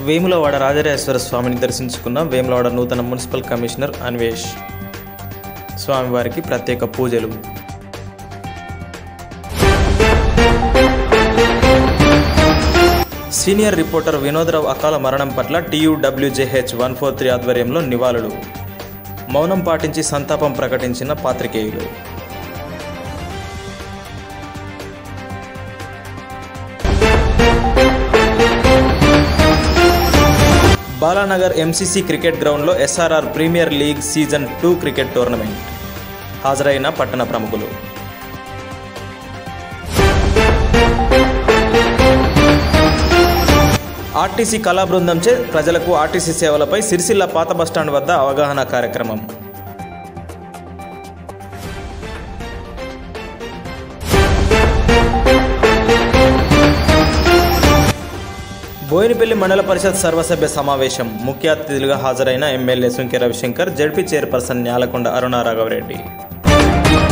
వేములవాడ రాజరాజేశ్వర స్వామిని దర్శించుకున్న వేములవాడ నూతన మున్సిపల్ కమిషనర్ అన్వేష్ స్వామివారికి ప్రత్యేక పూజలు సీనియర్ రిపోర్టర్ వినోద్రావు అకాల మరణం పట్ల టీయూడబ్ల్యూజేహెచ్ వన్ ఫోర్ త్రీ ఆధ్వర్యంలో నివాళులు మౌనం పాటించి సంతాపం ప్రకటించిన పాత్రికేయులు బాలానగర్ ఎంసీసీ క్రికెట్ గ్రౌండ్లో SRR premier league season two cricket tournament హాజరైన పట్టణ ప్రముఖులు ఆర్టీసీ కళా బృందంచే ప్రజలకు ఆర్టీసీ సేవలపై సిరిసిల్ల పాత బస్టాండ్ వద్ద అవగాహన కార్యక్రమం బోయినపల్లి మండల పరిషత్ సర్వసభ్య సమావేశం ముఖ్య అతిథులుగా హాజరైన MLA Sunke Ravishankar ZP chairperson Nyalakonda Aruna Raghava Reddy